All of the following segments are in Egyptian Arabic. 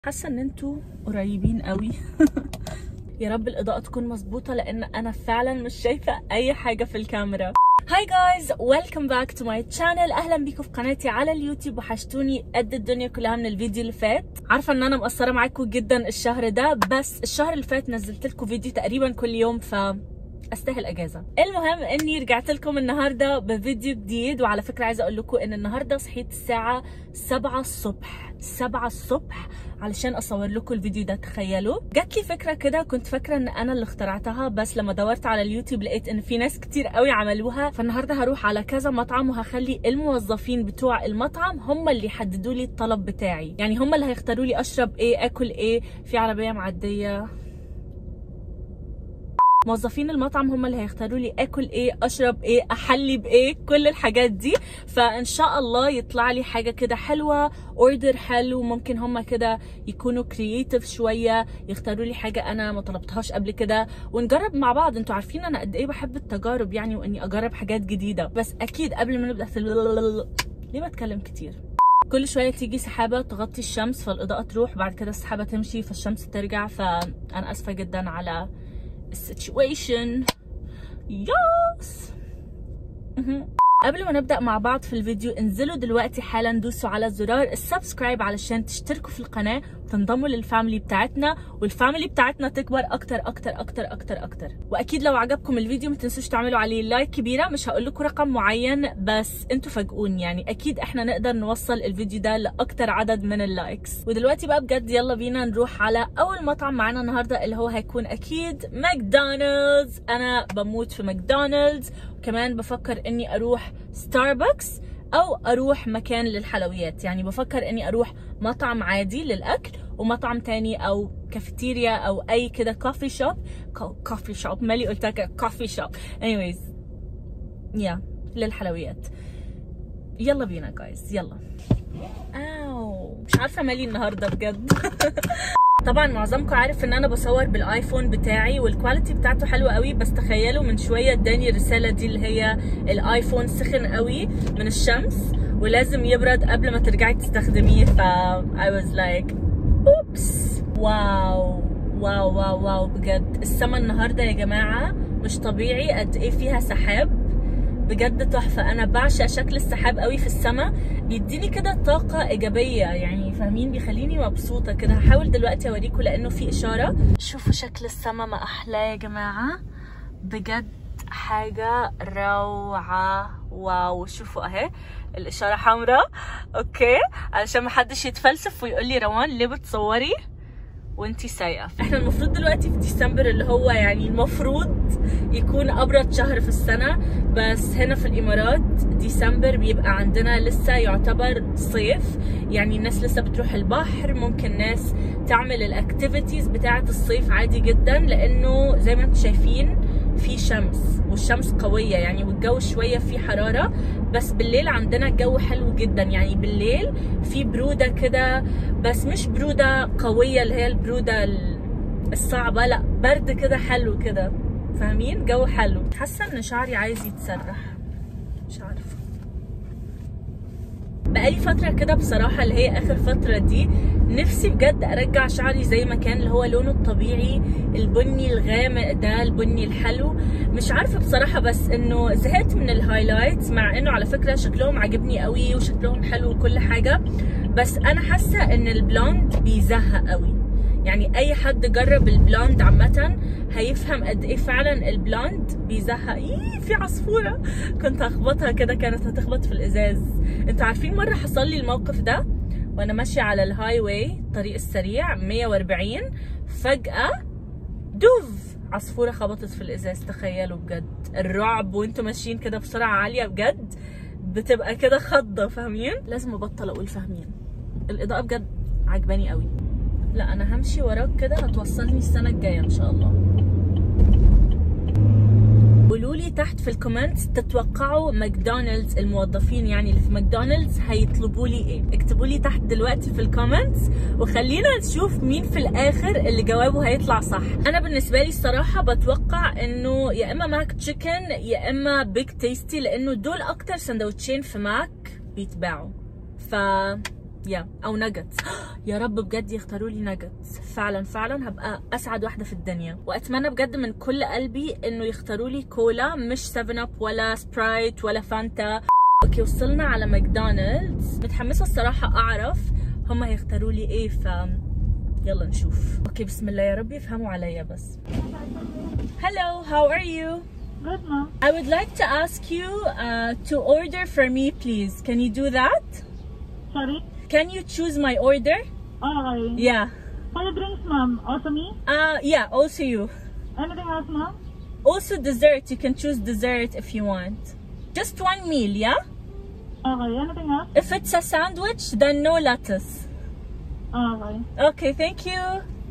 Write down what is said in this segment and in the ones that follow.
حاسه ان انتوا قريبين قوي يا رب الاضاءه تكون مظبوطه لان انا فعلا مش شايفه اي حاجه في الكاميرا هاي جايز ويلكم باك تو ماي تشانل اهلا بيكم في قناتي على اليوتيوب وحشتوني قد الدنيا كلها من الفيديو اللي فات عارفه ان انا مقصره معاكم جدا الشهر ده بس الشهر اللي فات نزلت لكم فيديو تقريبا كل يوم ف استاهل اجازه المهم اني رجعت لكم النهارده بفيديو جديد وعلى فكره عايزه اقول لكم ان النهارده صحيت الساعه 7 الصبح 7 الصبح علشان اصور لكم الفيديو ده تخيلوا جات لي فكره كده كنت فاكره ان انا اللي اخترعتها بس لما دورت على اليوتيوب لقيت ان في ناس كتير قوي عملوها فالنهارده هروح على كذا مطعم وهخلي الموظفين بتوع المطعم هم اللي يحددوا لي الطلب بتاعي يعني هم اللي هيختاروا لي اشرب ايه اكل ايه في عربيه معديه موظفين المطعم هم اللي هيختاروا لي اكل ايه اشرب ايه احلي بايه كل الحاجات دي فان شاء الله يطلع لي حاجه كده حلوه اوردر حلو ممكن هم كده يكونوا كرييتيف شويه يختاروا لي حاجه انا ما طلبتهاش قبل كده ونجرب مع بعض انتوا عارفين انا قد ايه بحب التجارب يعني واني اجرب حاجات جديده بس اكيد قبل ما نبدا في ليه بتكلم كتير كل شويه تيجي سحابه تغطي الشمس فالاضاءه تروح بعد كده السحابه تمشي فالشمس ترجع فانا اسفه جدا على السيتويشن يس قبل ما نبدا مع بعض في الفيديو انزلوا دلوقتي حالا دوسوا على زرار السبسكرايب علشان تشتركوا في القناه وتنضموا للفاميلي بتاعتنا والفاميلي بتاعتنا تكبر اكتر اكتر اكتر اكتر اكتر واكيد لو عجبكم الفيديو ما تنسوش تعملوا عليه لايك كبيره مش هقول لكم رقم معين بس انتوا فاجئوني يعني اكيد احنا نقدر نوصل الفيديو ده لاكتر عدد من اللايكس ودلوقتي بقى بجد يلا بينا نروح على اول مطعم معانا النهارده اللي هو هيكون اكيد ماكدونالدز انا بموت في ماكدونالدز كمان بفكر اني اروح ستاربكس او اروح مكان للحلويات يعني بفكر اني اروح مطعم عادي للاكل ومطعم تاني او كافيتيريا او اي كده كوفي شوب كوفي شوب مالي قلت لك كوفي شوب anyways يا للحلويات يلا بينا جايز يلا اوو مش عارفه مالي النهارده بجد طبعا معظمكم عارف ان انا بصور بالايفون بتاعي والكواليتي بتاعته حلوه قوي بس تخيلوا من شويه اداني الرساله دي اللي هي الايفون سخن قوي من الشمس ولازم يبرد قبل ما ترجعي تستخدميه ف I was like اوبس واو واو واو واو بجد السما النهارده يا جماعه مش طبيعي قد ايه فيها سحاب بجد تحفه انا بعشق شكل السحاب قوي في السماء بيديني كده طاقه ايجابيه يعني فاهمين بيخليني مبسوطه كده هحاول دلوقتي اوريكم لانه في اشاره شوفوا شكل السماء ما احلاه يا جماعه بجد حاجه روعه واو شوفوا اهي الاشاره حمراء اوكي علشان محدش يتفلسف ويقول لي روان ليه بتصوري وانتي سايقه احنا المفروض دلوقتي في ديسمبر اللي هو يعني المفروض يكون ابرد شهر في السنه بس هنا في الامارات ديسمبر بيبقى عندنا لسه يعتبر صيف يعني الناس لسه بتروح البحر ممكن ناس تعمل الاكتيفيتيز بتاعه الصيف عادي جدا لانه زي ما انتم شايفين في شمس والشمس قويه يعني والجو شويه فيه حراره بس بالليل عندنا الجو حلو جدا يعني بالليل في بروده كده بس مش بروده قويه اللي هي البروده الصعبه لا برد كده حلو كده فاهمين جو حلو حاسه ان شعري عايز يتسرح مش عارفه بقالي فترة كده بصراحة اللي هي آخر فترة دي نفسي بجد أرجع شعري زي ما كان اللي هو لونه الطبيعي البني الغامق ده البني الحلو مش عارفة بصراحة بس إنه زهقت من الهايلايتس مع إنه على فكرة شكلهم عجبني قوي وشكلهم حلو وكل حاجة بس أنا حاسة إن البلوند بيزهق قوي يعني اي حد جرب البلوند عامه هيفهم قد ايه فعلا البلوند بيزهق ايه في عصفوره كنت هخبطها كده كانت هتخبط في الازاز انتوا عارفين مره حصل لي الموقف ده وانا ماشيه على الهاي واي الطريق السريع 140 فجاه دوف عصفوره خبطت في الازاز تخيلوا بجد الرعب وانتوا ماشيين كده بسرعه عاليه بجد بتبقى كده خضه فاهمين لازم ابطل اقول فاهمين الاضاءه بجد عجباني قوي لا انا همشي وراك كده هتوصلني السنه الجايه ان شاء الله قولوا لي تحت في الكومنتس تتوقعوا ماكدونالدز الموظفين يعني اللي في ماكدونالدز هيطلبوا لي ايه اكتبوا لي تحت دلوقتي في الكومنتس وخلينا نشوف مين في الاخر اللي جوابه هيطلع صح انا بالنسبه لي الصراحه بتوقع انه يا اما ماك تشيكن يا اما بيج تيستي لانه دول اكتر سندوتشين في ماك بيتباعوا ف يا او ناجتس يا رب بجد يختاروا لي ناجتس فعلا فعلا هبقى اسعد واحده في الدنيا واتمنى بجد من كل قلبي انه يختاروا لي كولا مش 7 اب ولا سبرايت ولا فانتا اوكي وصلنا على ماكدونالدز متحمسه الصراحه اعرف هم هيختاروا لي ايه ف يلا نشوف اوكي بسم الله يا رب يفهموا عليا بس Hello, how are you? Good, ma'am. I would like to ask you uh, to order for me, please. Can you do that? Sorry. Can you choose my order? Okay. Yeah. For the drinks, ma'am. Also me? Uh, yeah, also you. Anything else, ma'am? Also dessert. You can choose dessert if you want. Just one meal, yeah? Okay. Anything else? If it's a sandwich, then no lettuce. Okay. Okay, thank you.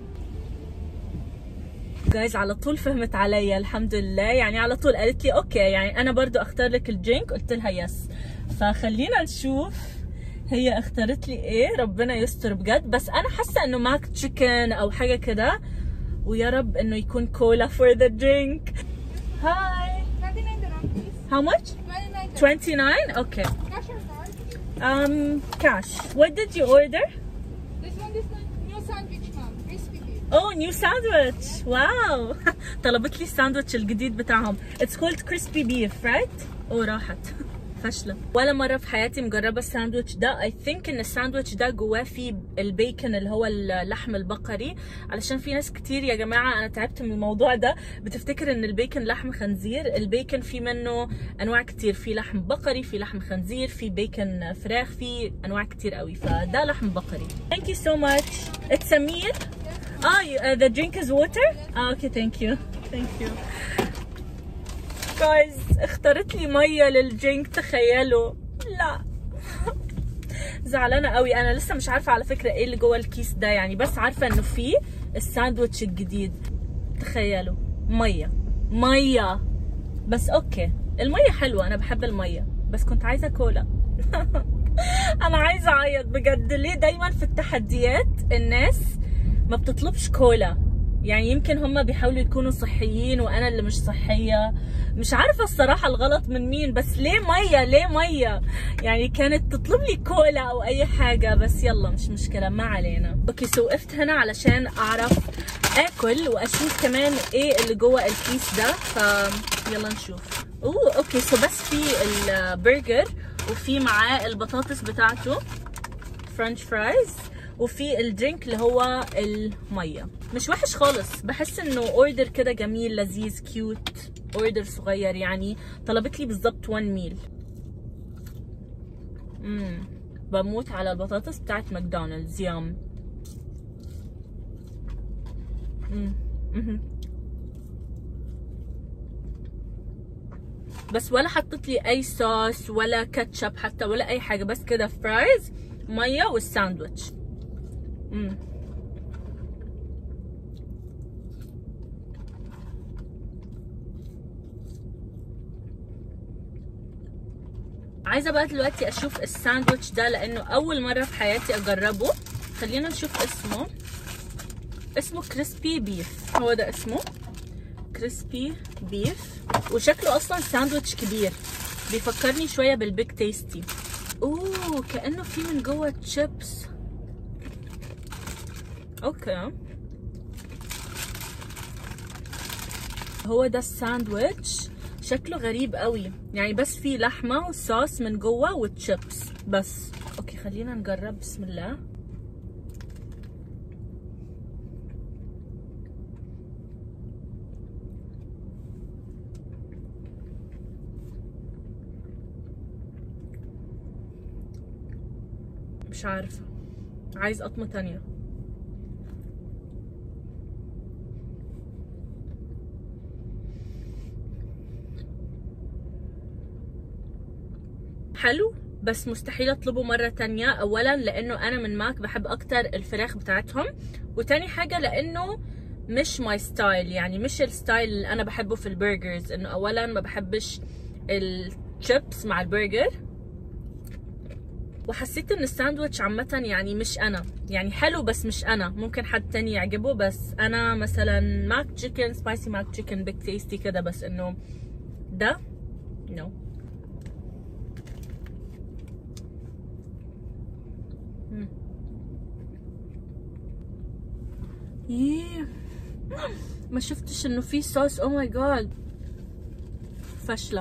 جايز على طول فهمت عليا الحمد لله يعني على طول قالت لي اوكي يعني انا برضو اختار لك الدرينك قلت لها يس فخلينا نشوف هي اختارت لي ايه ربنا يستر بجد بس انا حاسه انه ماك تشيكن او حاجه كده ويا رب انه يكون كولا for the drink هاي 29 dirham, please. how much 29 dirham. 29 okay Cash or card? um cash what did you order This one, this one. New sandwich, ma'am. Crispy beef. اوه نيو ساندويتش واو طلبت لي الساندويتش الجديد بتاعهم اتس كولد كريسبي بيف رايت اوه راحت فاشله ولا مره في حياتي مجربه الساندويتش ده اي ثينك ان الساندويتش ده جواه فيه البيكن اللي هو اللحم البقري علشان في ناس كتير يا جماعه انا تعبت من الموضوع ده بتفتكر ان البيكن لحم خنزير البيكن في منه انواع كتير في لحم بقري في لحم خنزير في بيكن فراخ في انواع كتير قوي فده لحم بقري thank you so much it's a meal Ah, you, uh, the drink is water? Ah, okay, thank you. Thank you. Guys, اختارت لي مية للدرينك تخيلوا. لا. زعلانة قوي أنا لسه مش عارفة على فكرة إيه اللي جوه الكيس ده يعني بس عارفة إنه فيه الساندوتش الجديد. تخيلوا مية مية بس أوكي المية حلوة أنا بحب المية بس كنت عايزة كولا. أنا عايزة أعيط بجد ليه دايما في التحديات الناس ما بتطلبش كولا يعني يمكن هم بيحاولوا يكونوا صحيين وانا اللي مش صحيه مش عارفه الصراحه الغلط من مين بس ليه ميه ليه ميه يعني كانت تطلب لي كولا او اي حاجه بس يلا مش مشكله ما علينا اوكي سو وقفت هنا علشان اعرف اكل واشوف كمان ايه اللي جوه الكيس ده ف يلا نشوف اوه اوكي سو بس في البرجر وفي معاه البطاطس بتاعته فرنش فرايز وفي الدرينك اللي هو الميه مش وحش خالص بحس انه اوردر كده جميل لذيذ كيوت اوردر صغير يعني طلبت لي بالظبط 1 ميل امم بموت على البطاطس بتاعت ماكدونالدز يام مم. مهم. بس ولا حطت لي اي صوص ولا كاتشب حتى ولا اي حاجه بس كده فرايز ميه والساندوتش مم. عايزه بقى دلوقتي اشوف الساندوتش ده لانه اول مره في حياتي اجربه خلينا نشوف اسمه اسمه كريسبي بيف هو ده اسمه كريسبي بيف وشكله اصلا ساندوتش كبير بيفكرني شويه بالبيك تيستي اوه كانه في من جوه تشيبس اوكي هو ده الساندويتش شكله غريب قوي يعني بس فيه لحمه وصوص من جوه وتشيبس بس اوكي خلينا نجرب بسم الله مش عارفه عايز قطمه تانية حلو بس مستحيل اطلبه مرة تانية اولا لانه انا من ماك بحب اكتر الفراخ بتاعتهم وتاني حاجة لانه مش ماي ستايل يعني مش الستايل اللي انا بحبه في البرجرز انه اولا ما بحبش الشيبس مع البرجر وحسيت ان الساندوتش عامة يعني مش انا يعني حلو بس مش انا ممكن حد تاني يعجبه بس انا مثلا ماك تشيكن سبايسي ماك تشيكن بيك تيستي كده بس انه ده نو no. ييه ما شفتش انه في صوص او ماي جاد فاشله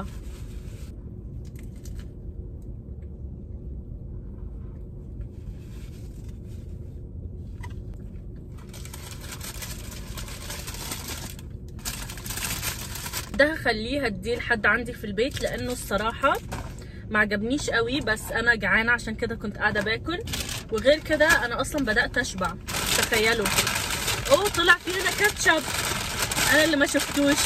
ده هخليه هديه لحد عندي في البيت لانه الصراحه ما عجبنيش قوي بس انا جعانه عشان كده كنت قاعده باكل وغير كده انا اصلا بدات اشبع تخيلوا اوه طلع في هنا كاتشب انا اللي ما شفتوش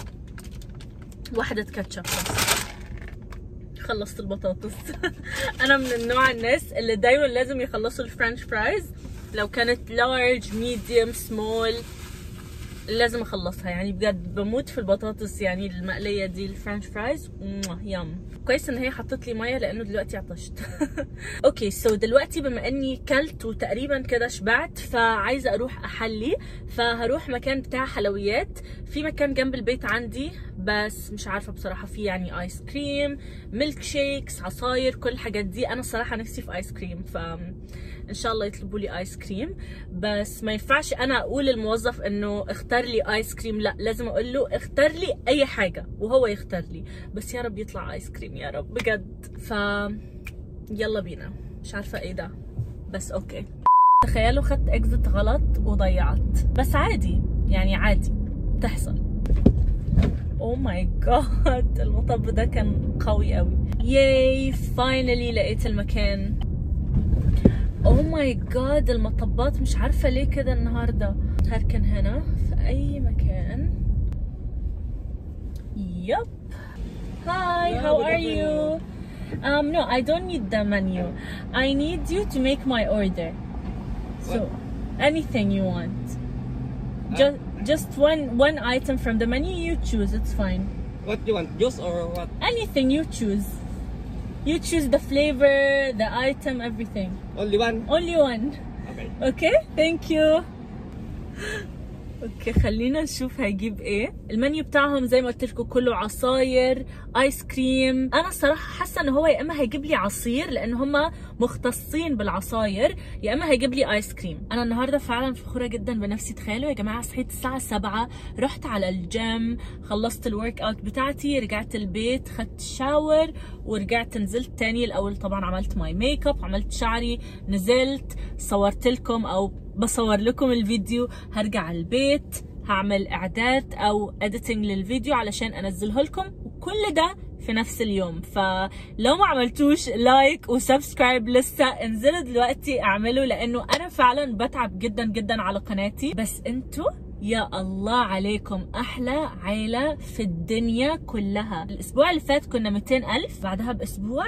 واحده كاتشب بس خلصت البطاطس انا من النوع الناس اللي دايما لازم يخلصوا الفرنش فرايز لو كانت لارج ميديوم سمول لازم اخلصها يعني بجد بموت في البطاطس يعني المقليه دي الفرنش فرايز موah، يم كويس ان هي حطت لي ميه لانه دلوقتي عطشت اوكي سو دلوقتي بما اني كلت وتقريبا كده شبعت فعايزه اروح احلي فهروح مكان بتاع حلويات في مكان جنب البيت عندي بس مش عارفه بصراحه في يعني ايس كريم ميلك شيكس عصاير كل الحاجات دي انا الصراحه نفسي في ايس كريم ف ان شاء الله يطلبوا لي ايس كريم بس ما ينفعش انا اقول للموظف انه اختار لي ايس كريم لا لازم اقول له اختار لي اي حاجه وهو يختار لي بس يا رب يطلع ايس كريم يا رب بجد ف يلا بينا مش عارفه ايه ده بس اوكي تخيلوا خدت اكزت غلط وضيعت بس عادي يعني عادي بتحصل او ماي جاد المطب ده كان قوي قوي ياي فاينلي لقيت المكان او ماي جاد المطبات مش عارفه ليه كده النهارده هركن هنا في اي مكان يب Hi, how are you? Um, no, I don't need the menu. I need you to make my order. So, anything you want. Just, just one one item from the menu you choose. It's fine. What you want? Juice or what? Anything you choose. You choose the flavor, the item, everything. Only one? Only one. Okay. اوكي ثانك يو اوكي خلينا نشوف هيجيب ايه المنيو بتاعهم زي ما قلت لكم كله عصاير ايس كريم انا الصراحه حاسه ان هو يا اما هيجيب لي عصير لان هم مختصين بالعصاير يا اما هيجيب لي ايس كريم انا النهارده فعلا فخوره جدا بنفسي تخيلوا يا جماعه صحيت الساعه 7 رحت على الجيم خلصت الورك اوت بتاعتي رجعت البيت خدت شاور ورجعت نزلت تاني الاول طبعا عملت ماي ميك اب عملت شعري نزلت صورت لكم او بصور لكم الفيديو هرجع البيت هعمل اعداد او اديتنج للفيديو علشان انزله لكم وكل ده في نفس اليوم فلو ما عملتوش لايك وسبسكرايب لسه انزلوا دلوقتي اعملوا لانه انا فعلا بتعب جدا جدا على قناتي بس انتوا يا الله عليكم احلى عيله في الدنيا كلها الاسبوع اللي فات كنا 200 الف بعدها باسبوع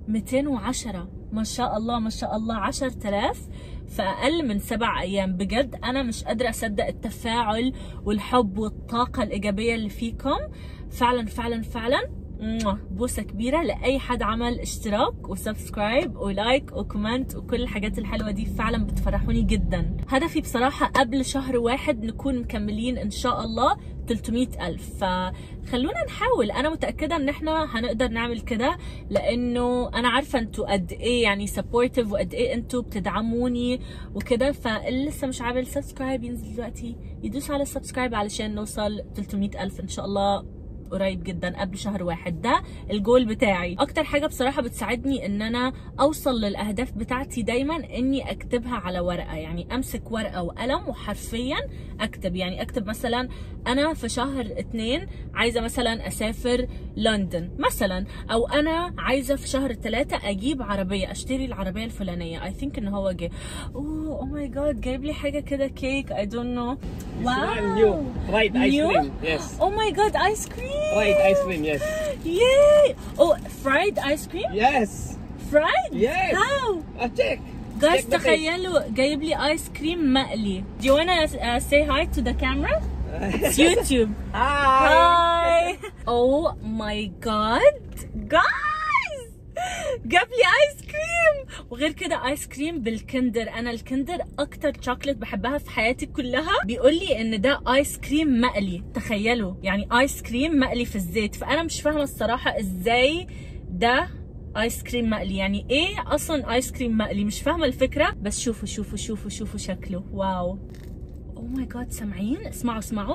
210 ما شاء الله ما شاء الله 10000 في اقل من سبع ايام بجد انا مش قادره اصدق التفاعل والحب والطاقه الايجابيه اللي فيكم فعلا فعلا فعلا موah. بوسه كبيره لاي حد عمل اشتراك وسبسكرايب ولايك وكومنت وكل الحاجات الحلوه دي فعلا بتفرحوني جدا هدفي بصراحه قبل شهر واحد نكون مكملين ان شاء الله 300 ألف فخلونا نحاول أنا متأكدة إن إحنا هنقدر نعمل كده لأنه أنا عارفة أنتوا قد إيه يعني سبورتيف وقد إيه أنتوا بتدعموني وكده فاللي لسه مش عامل سبسكرايب ينزل دلوقتي يدوس على السبسكرايب علشان نوصل 300 ألف إن شاء الله قريب جدا قبل شهر واحد ده الجول بتاعي اكتر حاجه بصراحه بتساعدني ان انا اوصل للاهداف بتاعتي دايما اني اكتبها على ورقه يعني امسك ورقه وقلم وحرفيا اكتب يعني اكتب مثلا انا في شهر اتنين عايزه مثلا اسافر لندن مثلا او انا عايزه في شهر ثلاثة اجيب عربيه اشتري العربيه الفلانيه اي ثينك ان هو جاي اوه او ماي جاد جايب لي حاجه كده كيك اي دونت نو This one new. Fried ice New? cream. Yes. Oh my god, ice cream! Fried ice cream. Yes. Yay! Oh, fried ice cream? Yes. Fried? Yes. How? Uh, check. Guys, Check the cake. تخيلوا جايب لي ايس كريم مقلي. Do you wanna uh, say hi to the camera? It's YouTube. Hi. Hi. Oh my god. Guys! جاب لي ايس كريم وغير كده ايس كريم بالكندر انا الكندر اكتر شوكليت بحبها في حياتي كلها بيقول لي ان ده ايس كريم مقلي تخيلوا يعني ايس كريم مقلي في الزيت فانا مش فاهمه الصراحه ازاي ده ايس كريم مقلي يعني ايه اصلا ايس كريم مقلي مش فاهمه الفكره بس شوفوا شوفوا شوفوا شوفوا شكله واو اوه ماي جاد سامعين اسمعوا اسمعوا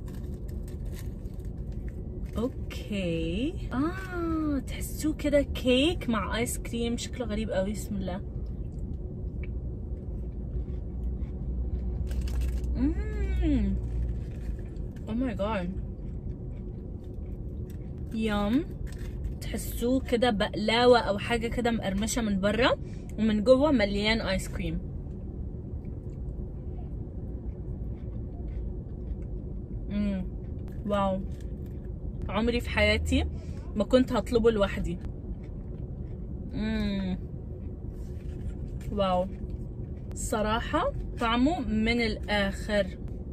اوكي اه تحسوه كده كيك مع ايس كريم شكله غريب قوي بسم الله مم. او ماي جاد يام تحسوه كده بقلاوة او حاجة كده مقرمشة من برا ومن جوه مليان ايس كريم مم. واو عمري في حياتي ما كنت هطلبه لوحدي مم. واو صراحة طعمه من الآخر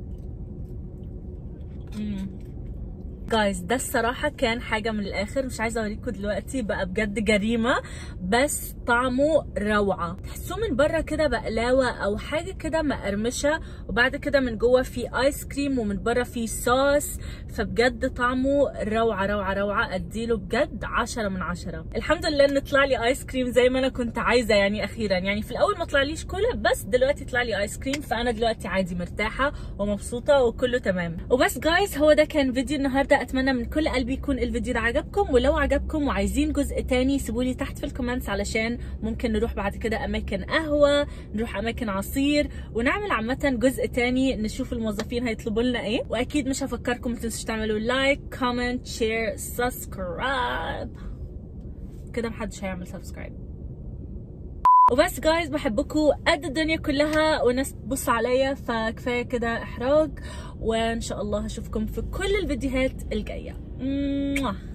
جايز ده الصراحة كان حاجة من الآخر مش عايزة أوريكم دلوقتي بقى بجد جريمة بس طعمه روعة تحسوه من بره كده بقلاوة أو حاجة كده مقرمشة وبعد كده من جوه في آيس كريم ومن بره في صوص فبجد طعمه روعة روعة روعة أديله بجد عشرة من عشرة الحمد لله إن طلع لي آيس كريم زي ما أنا كنت عايزة يعني أخيرا يعني في الأول ما طلعليش كولا بس دلوقتي طلع لي آيس كريم فأنا دلوقتي عادي مرتاحة ومبسوطة وكله تمام وبس جايز هو ده كان فيديو النهاردة أتمنى من كل قلبي يكون الفيديو ده عجبكم ولو عجبكم وعايزين جزء تاني سيبولي تحت في الكومنتس علشان ممكن نروح بعد كده أماكن قهوة نروح أماكن عصير ونعمل عامة جزء تاني نشوف الموظفين هيطلبوا لنا إيه وأكيد مش هفكركم ما تنسوش تعملوا لايك كومنت شير سبسكرايب كده محدش هيعمل سبسكرايب وبس جايز بحبكم قد الدنيا كلها وناس تبص عليا فكفايه كده احراج وان شاء الله هشوفكم في كل الفيديوهات الجايه